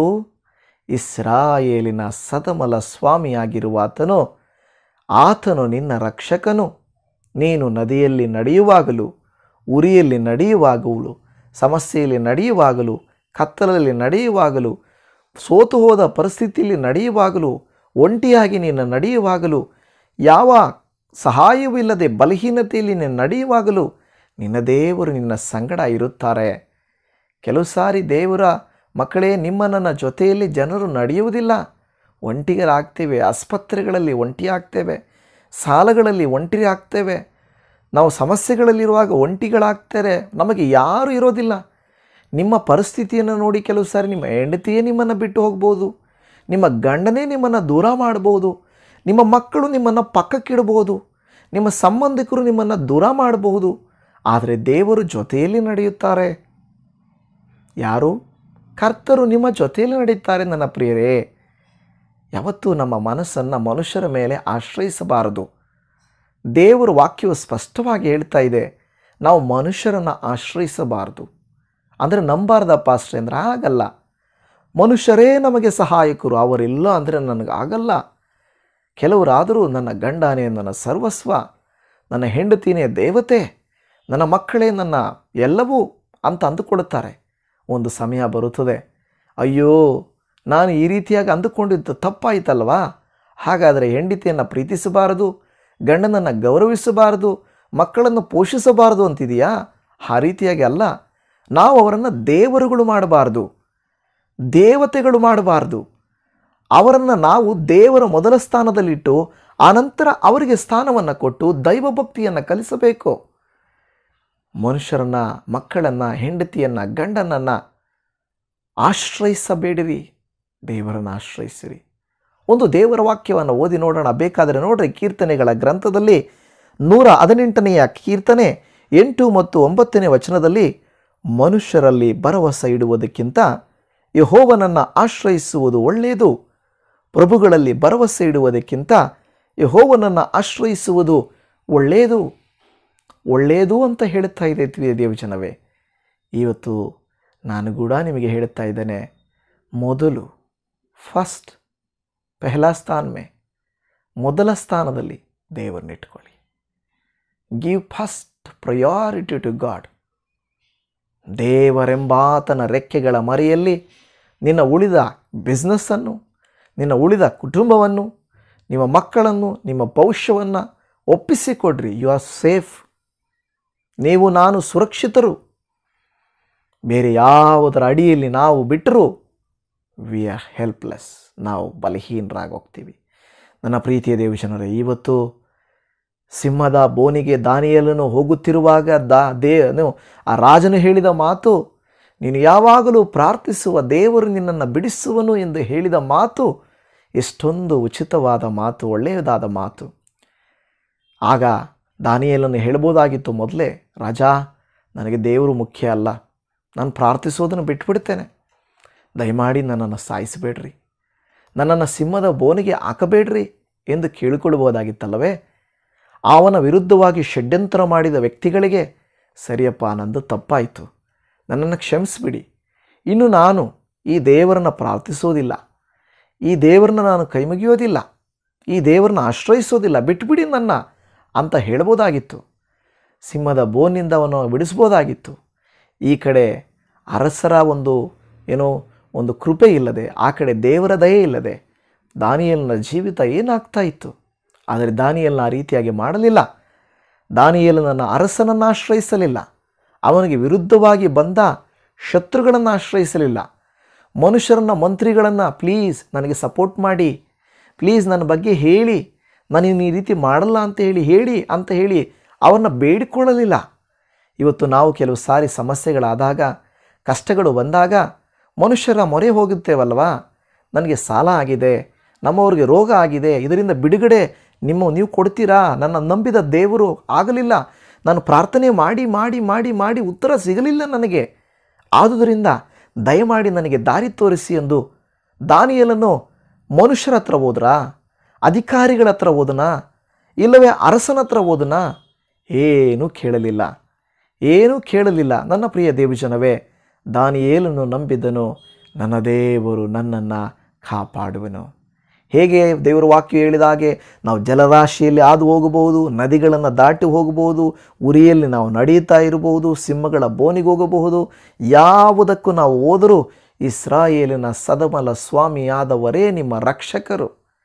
Speaker 1: ಇಸ್ರಾಯೇಲಿನ ಸದಮಲ ಸ್ವಾಮಿಯಾಗಿರುವ ಆತನು ಆತನು ನಿನ್ನ ರಕ್ಷಕನು ನೀನು ನದಿಯಲ್ಲಿ ನಡೆಯುವಾಗಲೂ ಉರಿಯಲ್ಲಿ ನಡೆಯುವಾಗಲೂ ಸಮಸ್ಯೆಯಲ್ಲಿ ನಡೆಯುವಾಗಲೂ ಕತ್ತಲಲ್ಲಿ ನಡೆಯುವಾಗಲೂ ಸೋತು ಹೋದ ಪರಿಸ್ಥಿತಿಯಲ್ಲಿ ನಡೆಯುವಾಗಲೂ ಒಂಟಿಯಾಗಿ ನೀನು ನಡೆಯುವಾಗಲೂ ಯಾವ ಸಹಾಯವಿಲ್ಲದೆ ಬಲಹೀನತೆಯಲ್ಲಿ ನೀನು ನಡೆಯುವಾಗಲೂ ನಿನ್ನ ದೇವರು ನಿನ್ನ ಸಂಗಡ ಇರುತ್ತಾರೆ ಕೆಲವು ಸಾರಿ ದೇವರ ಮಕ್ಕಳೇ ನಿಮ್ಮ ನನ್ನ ಜೊತೆಯಲ್ಲಿ ಜನರು ನಡೆಯುವುದಿಲ್ಲ ಒಂಟಿಗರಾಗ್ತೇವೆ ಆಸ್ಪತ್ರೆಗಳಲ್ಲಿ ಒಂಟಿಯಾಗ್ತೇವೆ ಸಾಲಗಳಲ್ಲಿ ಒಂಟಿ ಆಗ್ತೇವೆ ನಾವು ಸಮಸ್ಯೆಗಳಲ್ಲಿರುವಾಗ ಒಂಟಿಗಳಾಗ್ತಾರೆ ನಮಗೆ ಯಾರೂ ಇರೋದಿಲ್ಲ ನಿಮ್ಮ ಪರಿಸ್ಥಿತಿಯನ್ನು ನೋಡಿ ಕೆಲವು ಸಾರಿ ನಿಮ್ಮ ಹೆಂಡತಿಯೇ ನಿಮ್ಮನ್ನು ಬಿಟ್ಟು ಹೋಗ್ಬೋದು ನಿಮ್ಮ ಗಂಡನೇ ನಿಮ್ಮನ್ನು ದೂರ ಮಾಡ್ಬೋದು ನಿಮ್ಮ ಮಕ್ಕಳು ನಿಮ್ಮನ್ನು ಪಕ್ಕಕ್ಕಿಡ್ಬೋದು ನಿಮ್ಮ ಸಂಬಂಧಿಕರು ನಿಮ್ಮನ್ನು ದೂರ ಮಾಡಬಹುದು ಆದರೆ ದೇವರು ಜೊತೆಯಲ್ಲಿ ನಡೆಯುತ್ತಾರೆ ಯಾರು ಕರ್ತರು ನಿಮ್ಮ ಜೊತೆಯಲ್ಲಿ ನಡೆಯುತ್ತಾರೆ ನನ್ನ ಪ್ರಿಯರೇ ಯಾವತ್ತೂ ನಮ್ಮ ಮನಸ್ಸನ್ನು ಮನುಷ್ಯರ ಮೇಲೆ ಆಶ್ರಯಿಸಬಾರದು ದೇವರ ವಾಕ್ಯವು ಸ್ಪಷ್ಟವಾಗಿ ಹೇಳ್ತಾ ಇದೆ ನಾವು ಮನುಷ್ಯರನ್ನು ಆಶ್ರಯಿಸಬಾರದು ಅಂದರೆ ನಂಬಾರ್ದಪ್ಪ ಅಷ್ಟೇ ಅಂದರೆ ಆಗಲ್ಲ ಮನುಷ್ಯರೇ ನಮಗೆ ಸಹಾಯಕರು ಅವರಿಲ್ಲ ಅಂದರೆ ನನಗೆ ಆಗಲ್ಲ ಕೆಲವರಾದರೂ ನನ್ನ ಗಂಡನೇ ನನ್ನ ಸರ್ವಸ್ವ ನನ್ನ ಹೆಂಡತಿನೇ ದೇವತೆ ನನ್ನ ಮಕ್ಕಳೇ ನನ್ನ ಎಲ್ಲವೂ ಅಂತ ಅಂದುಕೊಳ್ಳುತ್ತಾರೆ ಒಂದು ಸಮಯ ಬರುತ್ತದೆ ಅಯ್ಯೋ ನಾನು ಈ ರೀತಿಯಾಗಿ ಅಂದುಕೊಂಡಿದ್ದು ತಪ್ಪಾಯಿತಲ್ವಾ ಹಾಗಾದರೆ ಹೆಂಡತಿಯನ್ನು ಪ್ರೀತಿಸಬಾರದು ಗಂಡನನ್ನು ಗೌರವಿಸಬಾರದು ಮಕ್ಕಳನ್ನು ಪೋಷಿಸಬಾರದು ಅಂತಿದೆಯಾ ಆ ರೀತಿಯಾಗಿ ಅಲ್ಲ ನಾವು ಅವರನ್ನು ದೇವರುಗಳು ಮಾಡಬಾರ್ದು ದೇವತೆಗಳು ಮಾಡಬಾರ್ದು ಅವರನ್ನು ನಾವು ದೇವರ ಮೊದಲ ಸ್ಥಾನದಲ್ಲಿಟ್ಟು ಆನಂತರ ಅವರಿಗೆ ಸ್ಥಾನವನ್ನು ಕೊಟ್ಟು ದೈವಭಕ್ತಿಯನ್ನು ಕಲಿಸಬೇಕು ಮನುಷ್ಯರನ್ನು ಮಕ್ಕಳನ್ನು ಹೆಂಡತಿಯನ್ನು ಗಂಡನನ್ನು ಆಶ್ರಯಿಸಬೇಡಿರಿ ದೇವರನ್ನು ಆಶ್ರಯಿಸಿರಿ ಒಂದು ದೇವರ ವಾಕ್ಯವನ್ನು ಓದಿ ನೋಡೋಣ ಬೇಕಾದರೆ ನೋಡ್ರಿ ಕೀರ್ತನೆಗಳ ಗ್ರಂಥದಲ್ಲಿ ನೂರ ಹದಿನೆಂಟನೆಯ ಕೀರ್ತನೆ ಎಂಟು ಮತ್ತು ಒಂಬತ್ತನೇ ವಚನದಲ್ಲಿ ಮನುಷ್ಯರಲ್ಲಿ ಭರವಸೆ ಇಡುವುದಕ್ಕಿಂತ ಯಹೋವನನ್ನು ಆಶ್ರಯಿಸುವುದು ಒಳ್ಳೆಯದು ಪ್ರಭುಗಳಲ್ಲಿ ಭರವಸೆ ಇಡುವುದಕ್ಕಿಂತ ಯಹೋವನನ್ನು ಆಶ್ರಯಿಸುವುದು ಒಳ್ಳೆಯದು ಒಳ್ಳೆಯದು ಅಂತ ಹೇಳುತ್ತಾ ಇದೆ ದೇವಜನವೇ ಇವತ್ತು ನಾನು ಕೂಡ ನಿಮಗೆ ಹೇಳುತ್ತಾ ಇದ್ದೇನೆ ಮೊದಲು ಫಸ್ಟ್ ಪೆಹಲಾ ಸ್ಥಾನ ಮೇ ಮೊದಲ ಸ್ಥಾನದಲ್ಲಿ ದೇವರನ್ನಿಟ್ಕೊಳ್ಳಿ give first priority to God ದೇವರೆಂಬಾತನ ರೆಕ್ಕೆಗಳ ಮರೆಯಲ್ಲಿ ನಿನ್ನ ಉಳಿದ ಬಿಸ್ನೆಸ್ಸನ್ನು ನಿನ್ನ ಉಳಿದ ಕುಟುಂಬವನ್ನು ನಿಮ್ಮ ಮಕ್ಕಳನ್ನು ನಿಮ್ಮ ಭವಿಷ್ಯವನ್ನು ಒಪ್ಪಿಸಿಕೊಡ್ರಿ ಯು ಆರ್ ಸೇಫ್ ನೀವು ನಾನು ಸುರಕ್ಷಿತರು ಬೇರೆ ಯಾವುದರ ಅಡಿಯಲ್ಲಿ ನಾವು ಬಿಟ್ಟರೂ ವಿ ಆರ್ ಹೆಲ್ಪ್ಲೆಸ್ ನಾವು ಬಲಹೀನರಾಗಿ ಹೋಗ್ತೀವಿ ನನ್ನ ಪ್ರೀತಿಯ ದೇವಜನರೇ ಇವತ್ತು ಸಿಂಹದ ಬೋನಿಗೆ ದಾನಿಯಲನ್ನು ಹೋಗುತ್ತಿರುವಾಗ ದಾ ದೇ ಆ ರಾಜನು ಹೇಳಿದ ಮಾತು ನೀನು ಯಾವಾಗಲೂ ಪ್ರಾರ್ಥಿಸುವ ದೇವರು ನಿನ್ನನ್ನು ಬಿಡಿಸುವನು ಎಂದು ಹೇಳಿದ ಮಾತು ಎಷ್ಟೊಂದು ಉಚಿತವಾದ ಮಾತು ಒಳ್ಳೆಯದಾದ ಮಾತು ಆಗ ದಾನಿಯಲನ್ನು ಹೇಳ್ಬೋದಾಗಿತ್ತು ಮೊದಲೇ ರಾಜಾ ನನಗೆ ದೇವರು ಮುಖ್ಯ ಅಲ್ಲ ನಾನು ಪ್ರಾರ್ಥಿಸೋದನ್ನು ಬಿಟ್ಬಿಡ್ತೇನೆ ದಯಮಾಡಿ ನನ್ನನ್ನು ಸಾಯಿಸಬೇಡ್ರಿ ನನ್ನನ್ನು ಸಿಂಹದ ಬೋನಿಗೆ ಹಾಕಬೇಡ್ರಿ ಎಂದು ಕೇಳಿಕೊಳ್ಳಬಹುದಾಗಿತ್ತಲ್ಲವೇ ಅವನ ವಿರುದ್ಧವಾಗಿ ಷಡ್ಯಂತರ ಮಾಡಿದ ವ್ಯಕ್ತಿಗಳಿಗೆ ಸರಿಯಪ್ಪ ನಂದು ತಪ್ಪಾಯಿತು ನನ್ನನ್ನು ಕ್ಷಮಿಸಿಬಿಡಿ ಇನ್ನು ನಾನು ಈ ದೇವರನ್ನು ಪ್ರಾರ್ಥಿಸೋದಿಲ್ಲ ಈ ದೇವರನ್ನ ನಾನು ಕೈಮುಗಿಯೋದಿಲ್ಲ ಈ ದೇವರನ್ನ ಆಶ್ರಯಿಸೋದಿಲ್ಲ ಬಿಟ್ಬಿಡಿ ನನ್ನ ಅಂತ ಹೇಳ್ಬೋದಾಗಿತ್ತು ಸಿಂಹದ ಬೋನಿಂದ ಅವನು ಬಿಡಿಸ್ಬೋದಾಗಿತ್ತು ಈ ಕಡೆ ಅರಸರ ಒಂದು ಏನೋ ಒಂದು ಕೃಪೆ ಇಲ್ಲದೆ ಆ ಕಡೆ ದೇವರ ದಯೆ ಇಲ್ಲದೆ ದಾನಿಯಲ್ನ ಜೀವಿತ ಏನಾಗ್ತಾ ಇತ್ತು ಆದರೆ ದಾನಿಯಲ್ನ ಆ ರೀತಿಯಾಗಿ ಮಾಡಲಿಲ್ಲ ದಾನಿಯಲನನ್ನು ಅರಸನನ್ನು ಆಶ್ರಯಿಸಲಿಲ್ಲ ಅವನಿಗೆ ವಿರುದ್ಧವಾಗಿ ಬಂದ ಶತ್ರುಗಳನ್ನು ಆಶ್ರಯಿಸಲಿಲ್ಲ ಮನುಷ್ಯರನ್ನ ಮಂತ್ರಿಗಳನ್ನು ಪ್ಲೀಸ್ ನನಗೆ ಸಪೋರ್ಟ್ ಮಾಡಿ ಪ್ಲೀಸ್ ನನ್ನ ಬಗ್ಗೆ ಹೇಳಿ ನಾನು ಈ ರೀತಿ ಮಾಡಲ್ಲ ಅಂತ ಹೇಳಿ ಹೇಳಿ ಅಂತ ಹೇಳಿ ಅವನ್ನ ಬೇಡಿಕೊಳ್ಳಲಿಲ್ಲ ಇವತ್ತು ನಾವು ಕೆಲವು ಸಾರಿ ಸಮಸ್ಯೆಗಳಾದಾಗ ಕಷ್ಟಗಳು ಬಂದಾಗ ಮನುಷ್ಯರ ಮೊರೆ ಹೋಗುತ್ತೇವಲ್ವಾ ನನಗೆ ಸಾಲ ಆಗಿದೆ ನಮ್ಮವ್ರಿಗೆ ರೋಗ ಆಗಿದೆ ಇದರಿಂದ ಬಿಡುಗಡೆ ನಿಮ್ಮ ನೀವು ಕೊಡ್ತೀರಾ ನನ್ನ ನಂಬಿದ ದೇವರು ಆಗಲಿಲ್ಲ ನಾನು ಪ್ರಾರ್ಥನೆ ಮಾಡಿ ಮಾಡಿ ಮಾಡಿ ಮಾಡಿ ಉತ್ತರ ಸಿಗಲಿಲ್ಲ ನನಗೆ ಆದುದರಿಂದ ದಯಮಾಡಿ ನನಗೆ ದಾರಿ ತೋರಿಸಿ ಎಂದು ದಾನಿಯಲನ್ನು ಮನುಷ್ಯರ ಹತ್ರ ಹೋದ್ರಾ ಅಧಿಕಾರಿಗಳ ಹತ್ರ ಹೋದನಾ ಇಲ್ಲವೇ ಅರಸನ ಹತ್ರ ಹೋದನಾ ಏನೂ ಕೇಳಲಿಲ್ಲ ಏನೂ ಕೇಳಲಿಲ್ಲ ನನ್ನ ಪ್ರಿಯ ದೇವಜನವೇ ದಾನಿಯೇಲನ್ನು ನಂಬಿದ್ದನು ನನ್ನ ದೇವರು ನನ್ನನ್ನು ಕಾಪಾಡುವನು ಹೇಗೆ ದೇವರ ವಾಕ್ಯ ಹೇಳಿದ ಹಾಗೆ ನಾವು ಜಲರಾಶಿಯಲ್ಲಿ ಹಾದು ಹೋಗಬಹುದು ನದಿಗಳನ್ನು ದಾಟಿ ಹೋಗಬಹುದು ಉರಿಯಲ್ಲಿ ನಾವು ನಡೆಯುತ್ತಾ ಇರಬಹುದು ಸಿಂಹಗಳ ಬೋನಿಗೆ ಹೋಗಬಹುದು ಯಾವುದಕ್ಕೂ ನಾವು ಹೋದರೂ ಇಸ್ರಾಯೇಲಿನ ಸದಮಲ ಸ್ವಾಮಿಯಾದವರೇ ನಿಮ್ಮ ರಕ್ಷಕರು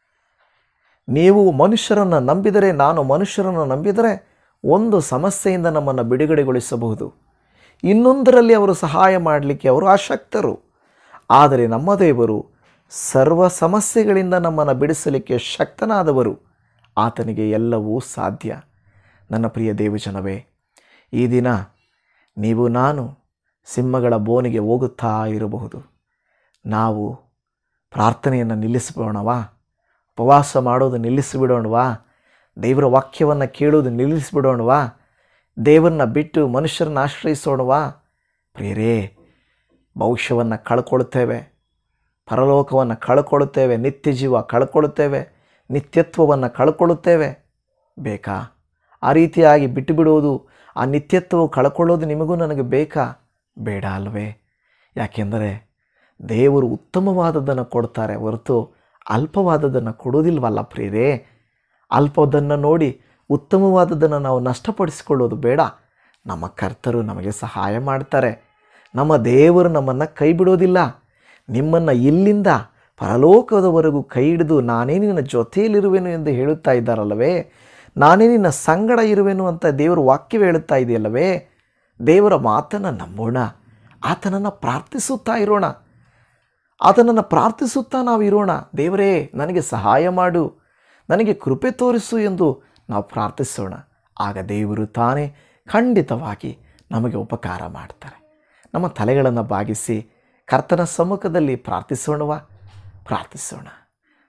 Speaker 1: ನೀವು ಮನುಷ್ಯರನ್ನು ನಂಬಿದರೆ ನಾನು ಮನುಷ್ಯರನ್ನು ನಂಬಿದರೆ ಒಂದು ಸಮಸ್ಯೆಯಿಂದ ನಮ್ಮನ್ನು ಬಿಡುಗಡೆಗೊಳಿಸಬಹುದು ಇನ್ನೊಂದರಲ್ಲಿ ಅವರು ಸಹಾಯ ಮಾಡಲಿಕ್ಕೆ ಅವರು ಆಸಕ್ತರು ಆದರೆ ನಮ್ಮ ದೇವರು ಸರ್ವ ಸಮಸ್ಯೆಗಳಿಂದ ನಮ್ಮನ್ನು ಬಿಡಿಸಲಿಕ್ಕೆ ಶಕ್ತನಾದವರು ಆತನಿಗೆ ಎಲ್ಲವೂ ಸಾಧ್ಯ ನನ್ನ ಪ್ರಿಯ ದೇವಜನವೇ ಈ ದಿನ ನೀವು ನಾನು ಸಿಂಹಗಳ ಬೋನಿಗೆ ಹೋಗುತ್ತಾ ಇರಬಹುದು ನಾವು ಪ್ರಾರ್ಥನೆಯನ್ನು ನಿಲ್ಲಿಸಿಬಿಡೋಣವಾ ಉಪವಾಸ ಮಾಡೋದು ನಿಲ್ಲಿಸಿಬಿಡೋಣವಾ ದೇವರ ವಾಕ್ಯವನ್ನು ಕೇಳೋದು ನಿಲ್ಲಿಸಿಬಿಡೋಣವಾ ದೇವರನ್ನ ಬಿಟ್ಟು ಮನುಷ್ಯರನ್ನ ಆಶ್ರಯಿಸೋಣವಾ ಪ್ರಿಯರೇ ಭವಿಷ್ಯವನ್ನು ಕಳ್ಕೊಳ್ತೇವೆ ಪರಲೋಕವನ್ನು ಕಳ್ಕೊಳ್ಳುತ್ತೇವೆ ನಿತ್ಯ ಜೀವ ಕಳ್ಕೊಳ್ಳುತ್ತೇವೆ ನಿತ್ಯತ್ವವನ್ನು ಕಳ್ಕೊಳ್ಳುತ್ತೇವೆ ಬೇಕಾ ಆ ರೀತಿಯಾಗಿ ಬಿಟ್ಟು ಬಿಡುವುದು ಆ ನಿತ್ಯತ್ವವು ಕಳ್ಕೊಳ್ಳೋದು ನಿಮಗೂ ನನಗೆ ಬೇಕಾ ಬೇಡ ಅಲ್ವೇ ಯಾಕೆಂದರೆ ದೇವರು ಉತ್ತಮವಾದದ್ದನ್ನು ಕೊಡ್ತಾರೆ ಹೊರತು ಅಲ್ಪವಾದದ್ದನ್ನು ಕೊಡೋದಿಲ್ವಲ್ಲ ಪ್ರಿಯರೇ ಅಲ್ಪದನ್ನು ನೋಡಿ ಉತ್ತಮವಾದದ್ದನ್ನು ನಾವು ನಷ್ಟಪಡಿಸಿಕೊಳ್ಳೋದು ಬೇಡ ನಮ್ಮ ಕರ್ತರು ನಮಗೆ ಸಹಾಯ ಮಾಡ್ತಾರೆ ನಮ್ಮ ದೇವರು ನಮ್ಮನ್ನು ಕೈ ಬಿಡೋದಿಲ್ಲ ನಿಮ್ಮನ್ನು ಇಲ್ಲಿಂದ ಪರಲೋಕದವರೆಗೂ ಕೈ ಹಿಡಿದು ನಾನೇ ನಿನ್ನ ಜೊತೆಯಲ್ಲಿರುವೆನು ಎಂದು ಹೇಳುತ್ತಾ ಇದ್ದಾರಲ್ಲವೇ ನಾನೇ ನಿನ್ನ ಸಂಗಡ ಇರುವೆನು ಅಂತ ದೇವರು ವಾಕ್ಯವೇ ಹೇಳುತ್ತಾ ಇದೆಯಲ್ಲವೇ ದೇವರ ಮಾತನ್ನು ನಂಬೋಣ ಆತನನ್ನು ಪ್ರಾರ್ಥಿಸುತ್ತಾ ಇರೋಣ ಆತನನ್ನು ಪ್ರಾರ್ಥಿಸುತ್ತಾ ನಾವು ಇರೋಣ ದೇವರೇ ನನಗೆ ಸಹಾಯ ಮಾಡು ನನಗೆ ಕೃಪೆ ತೋರಿಸು ಎಂದು ನಾವು ಪ್ರಾರ್ಥಿಸೋಣ ಆಗ ದೇವರು ತಾನೇ ಖಂಡಿತವಾಗಿ ನಮಗೆ ಉಪಕಾರ ಮಾಡ್ತಾರೆ ನಮ್ಮ ತಲೆಗಳನ್ನು ಬಾಗಿಸಿ ಕರ್ತನ ಸಮ್ಮುಖದಲ್ಲಿ ಪ್ರಾರ್ಥಿಸೋಣವಾ ಪ್ರಾರ್ಥಿಸೋಣ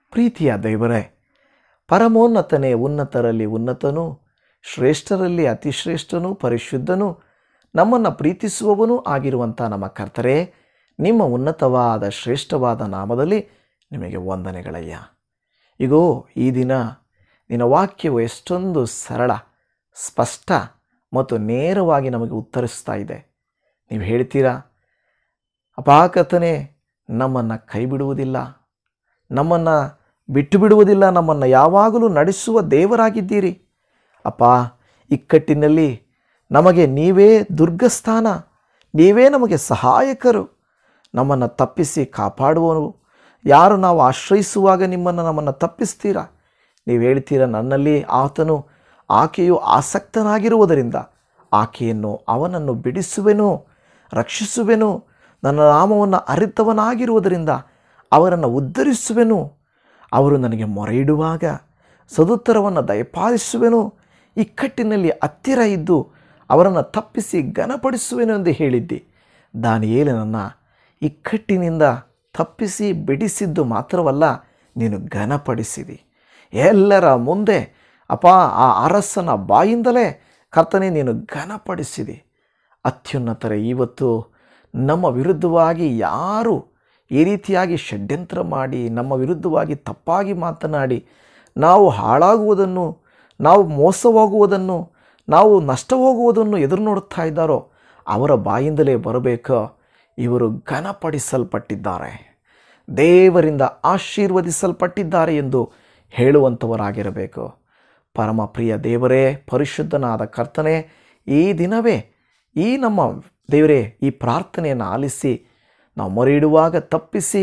Speaker 1: ಪ್ರೀತಿಯ ದೇವರೇ ಪರಮೋನ್ನತನೇ ಉನ್ನತರಲ್ಲಿ ಉನ್ನತನೂ ಶ್ರೇಷ್ಠರಲ್ಲಿ ಅತಿಶ್ರೇಷ್ಠನೂ ಪರಿಶುದ್ಧನೂ ನಮ್ಮನ್ನು ಪ್ರೀತಿಸುವವನೂ ಆಗಿರುವಂಥ ನಮ್ಮ ಕರ್ತರೇ ನಿಮ್ಮ ಉನ್ನತವಾದ ಶ್ರೇಷ್ಠವಾದ ನಾಮದಲ್ಲಿ ನಿಮಗೆ ವಂದನೆಗಳಯ್ಯ ಇಗೋ ಈ ದಿನ ನಿನ್ನ ವಾಕ್ಯವು ಎಷ್ಟೊಂದು ಸರಳ ಸ್ಪಷ್ಟ ಮತ್ತು ನೇರವಾಗಿ ನಮಗೆ ಉತ್ತರಿಸ್ತಾ ಇದೆ ನೀವು ಹೇಳ್ತೀರಾ ಅಪಾಕತನೆ ನಮ್ಮನ್ನು ಕೈ ಬಿಡುವುದಿಲ್ಲ ನಮ್ಮನ್ನು ಬಿಟ್ಟು ಬಿಡುವುದಿಲ್ಲ ನಮ್ಮನ್ನು ಯಾವಾಗಲೂ ನಡೆಸುವ ದೇವರಾಗಿದ್ದೀರಿ ಅಪ್ಪ ಇಕ್ಕಟ್ಟಿನಲ್ಲಿ ನಮಗೆ ನೀವೇ ದುರ್ಗಸ್ಥಾನ ನೀವೇ ನಮಗೆ ಸಹಾಯಕರು ನಮ್ಮನ್ನು ತಪ್ಪಿಸಿ ಕಾಪಾಡುವನು ಯಾರು ನಾವು ಆಶ್ರಯಿಸುವಾಗ ನಿಮ್ಮನ್ನು ನಮ್ಮನ್ನು ತಪ್ಪಿಸ್ತೀರಾ ನೀವು ಹೇಳ್ತೀರ ನನ್ನಲ್ಲಿ ಆತನು ಆಕೆಯು ಆಸಕ್ತನಾಗಿರುವುದರಿಂದ ಆಕೆಯನ್ನು ಅವನನ್ನು ಬಿಡಿಸುವೆನು ರಕ್ಷಿಸುವೆನು ನನ್ನ ನಾಮವನ್ನು ಅರಿತವನಾಗಿರುವುದರಿಂದ ಅವರನ್ನು ಉದ್ಧರಿಸುವೆನು ಅವರು ನನಗೆ ಮೊರೆ ಇಡುವಾಗ ಸದುತ್ತರವನ್ನು ದಯಪಾಲಿಸುವೆನು ಇಕ್ಕಟ್ಟಿನಲ್ಲಿ ಹತ್ತಿರ ಇದ್ದು ಅವರನ್ನು ತಪ್ಪಿಸಿ ಘನಪಡಿಸುವೆನು ಎಂದು ಹೇಳಿದ್ದಿ ದಾನಿಯೇಲನನ್ನು ಇಕ್ಕಟ್ಟಿನಿಂದ ತಪ್ಪಿಸಿ ಬಿಡಿಸಿದ್ದು ಮಾತ್ರವಲ್ಲ ನೀನು ಘನಪಡಿಸಿದಿ ಎಲ್ಲರ ಮುಂದೆ ಅಪ ಆ ಅರಸನ ಬಾಯಿಂದಲೇ ಕರ್ತನೆ ನೀನು ಘನಪಡಿಸಿದಿ ಅತ್ಯುನ್ನತರೇ ಇವತ್ತು ನಮ್ಮ ವಿರುದ್ಧವಾಗಿ ಯಾರು ಈ ರೀತಿಯಾಗಿ ಷಡ್ಯಂತ್ರ ಮಾಡಿ ನಮ್ಮ ವಿರುದ್ಧವಾಗಿ ತಪ್ಪಾಗಿ ಮಾತನಾಡಿ ನಾವು ಹಾಳಾಗುವುದನ್ನು ನಾವು ಮೋಸವಾಗುವುದನ್ನು ನಾವು ನಷ್ಟ ಹೋಗುವುದನ್ನು ಎದುರು ನೋಡುತ್ತಾ ಇದ್ದಾರೋ ಅವರ ಬಾಯಿಂದಲೇ ಬರಬೇಕು ಇವರು ಘನಪಡಿಸಲ್ಪಟ್ಟಿದ್ದಾರೆ ದೇವರಿಂದ ಆಶೀರ್ವದಿಸಲ್ಪಟ್ಟಿದ್ದಾರೆ ಎಂದು ಹೇಳುವಂಥವರಾಗಿರಬೇಕು ಪರಮ ಪ್ರಿಯ ದೇವರೇ ಪರಿಶುದ್ಧನಾದ ಕರ್ತನೆ ಈ ದಿನವೇ ಈ ನಮ್ಮ ದೇವರೇ ಈ ಪ್ರಾರ್ಥನೆಯನ್ನು ಆಲಿಸಿ ನಾವು ಮೊರೆ ಇಡುವಾಗ ತಪ್ಪಿಸಿ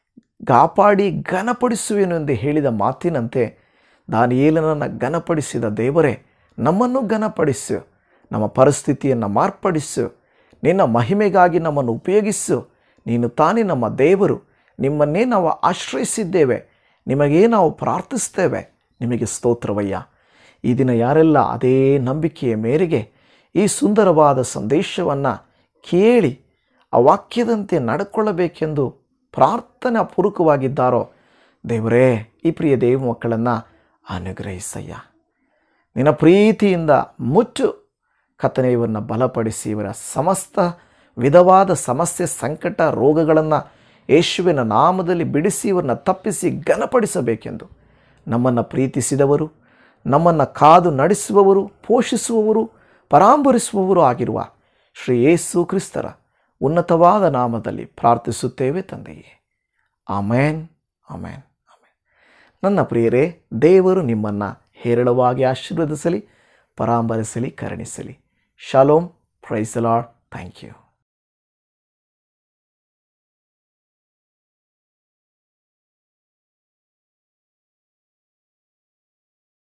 Speaker 1: ಕಾಪಾಡಿ ಘನಪಡಿಸುವೆನು ಎಂದು ಹೇಳಿದ ಮಾತಿನಂತೆ ದಾನಿಯೇಲನನ್ನು ಘನಪಡಿಸಿದ ದೇವರೇ ನಮ್ಮನ್ನು ಘನಪಡಿಸು ನಮ್ಮ ಪರಿಸ್ಥಿತಿಯನ್ನು ಮಾರ್ಪಡಿಸು ನಿನ್ನ ಮಹಿಮೆಗಾಗಿ ನಮ್ಮನ್ನು ಉಪಯೋಗಿಸು ನೀನು ತಾನೇ ನಮ್ಮ ದೇವರು ನಿಮ್ಮನ್ನೇ ನಾವು ಆಶ್ರಯಿಸಿದ್ದೇವೆ ನಿಮಗೇ ನಾವು ಪ್ರಾರ್ಥಿಸ್ತೇವೆ ನಿಮಗೆ ಸ್ತೋತ್ರವಯ್ಯ ಈ ದಿನ ಯಾರೆಲ್ಲ ಅದೇ ನಂಬಿಕೆಯ ಮೇರೆಗೆ ಈ ಸುಂದರವಾದ ಸಂದೇಶವನ್ನು ಕೇಳಿ ಆ ವಾಕ್ಯದಂತೆ ನಡ್ಕೊಳ್ಳಬೇಕೆಂದು ಪ್ರಾರ್ಥನಾ ಪೂರ್ವಕವಾಗಿದ್ದಾರೋ ದೇವರೇ ಈ ಪ್ರಿಯ ದೇವ ಮಕ್ಕಳನ್ನು ಅನುಗ್ರಹಿಸಯ್ಯ ನಿನ್ನ ಪ್ರೀತಿಯಿಂದ ಮುಚ್ಚು ಕತ್ತನೆ ಇವರನ್ನು ಬಲಪಡಿಸಿ ಇವರ ಸಮಸ್ತ ವಿಧವಾದ ಸಮಸ್ಯೆ ಸಂಕಟ ರೋಗಗಳನ್ನು ಯೇಸುವಿನ ನಾಮದಲ್ಲಿ ಬಿಡಿಸಿ ಇವರನ್ನ ತಪ್ಪಿಸಿ ಘನಪಡಿಸಬೇಕೆಂದು ನಮ್ಮನ್ನು ಪ್ರೀತಿಸಿದವರು ನಮ್ಮನ್ನು ಕಾದು ನಡೆಸುವವರು ಪೋಷಿಸುವವರು ಪರಾಂಬರಿಸುವವರು ಆಗಿರುವ ಶ್ರೀ ಯೇಸು ಕ್ರಿಸ್ತರ ಉನ್ನತವಾದ ನಾಮದಲ್ಲಿ ಪ್ರಾರ್ಥಿಸುತ್ತೇವೆ ತಂದೆಯೇ ಆಮೇನ್ ಆಮೇನ್ ಆಮೇನ್ ನನ್ನ ಪ್ರಿಯರೇ ದೇವರು ನಿಮ್ಮನ್ನು ಹೇರಳವಾಗಿ ಆಶೀರ್ವದಿಸಲಿ ಪರಾಂಬರಿಸಲಿ ಕರುಣಿಸಲಿ ಶಾಲೋಮ್ ಪ್ರೈಸಲಾಡ್ ಥ್ಯಾಂಕ್ ಯು